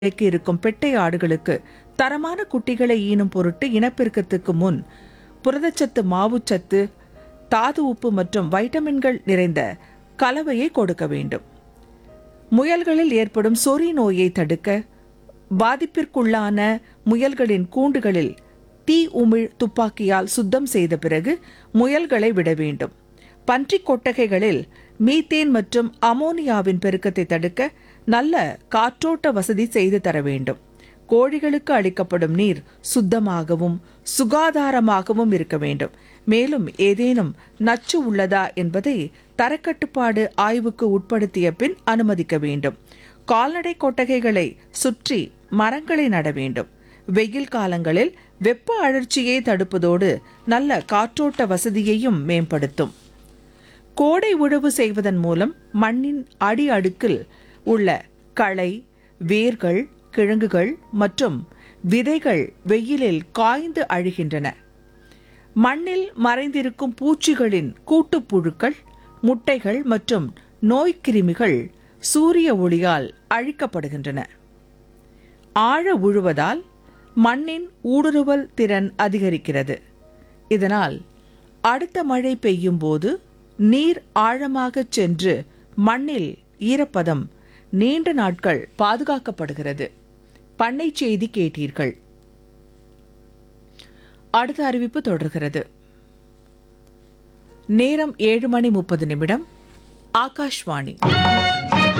விலைக்கு இருக்கும் பெட்டை ஆடுகளுக்கு தரமான குட்டிகளை ஈனும் பொருட்டு இனப்பெருக்கத்துக்கு முன் புரதச்சத்து மாவுச்சத்து தாது உப்பு மற்றும் வைட்டமின்கள் நிறைந்த கலவையை கொடுக்க வேண்டும் முயல்களில் ஏற்படும் சொறி நோயை தடுக்க பாதிப்பிற்குள்ளான முயல்களின் கூண்டுகளில் தீ உமிழ் துப்பாக்கியால் சுத்தம் செய்த பிறகு முயல்களை விட வேண்டும் பன்றிக் கொட்டகைகளில் மீத்தேன் மற்றும் அமோனியாவின் பெருக்கத்தை தடுக்க நல்ல காற்றோட்ட வசதி செய்து தர வேண்டும் கோழிகளுக்கு அளிக்கப்படும் நீர் சுத்தமாகவும் சுகாதாரமாகவும் இருக்க வேண்டும் மேலும் ஏதேனும் நச்சு உள்ளதா என்பதை தரக்கட்டுப்பாடு ஆய்வுக்கு உட்படுத்திய பின் அனுமதிக்க வேண்டும் கால்நடை கொட்டகைகளை சுற்றி மரங்களை நட வேண்டும் வெயில் காலங்களில் வெப்ப அழற்சியை தடுப்பதோடு நல்ல காற்றோட்ட வசதியையும் மேம்படுத்தும் கோடை உழவு செய்வதன் மூலம் மண்ணின் அடி அடுக்கில் உள்ள களை வேர்கள் கிழங்குகள் மற்றும் விதைகள் வெயிலில் காய்ந்து அழுகின்றன மண்ணில் மறைந்திருக்கும் பூச்சிகளின் கூட்டுப்புழுக்கள் முட்டைகள் மற்றும் நோய்க்கிருமிகள் சூரிய ஒளியால் அழிக்கப்படுகின்றன ஆழ உழுவதால் மண்ணின் ஊடுருவல் திறன் அதிகரிக்கிறது இதனால் அடுத்த மழை பெய்யும் போது நீர் ஆழமாகச் சென்று மண்ணில் ஈரப்பதம் நீண்ட நாட்கள் பாதுகாக்கப்படுகிறது பண்ணை செய்தி கேட்டீர்கள் அடுத்த அறிவிப்பு தொடர்கிறது நேரம் ஏழு மணி முப்பது நிமிடம் ஆகாஷ்வாணி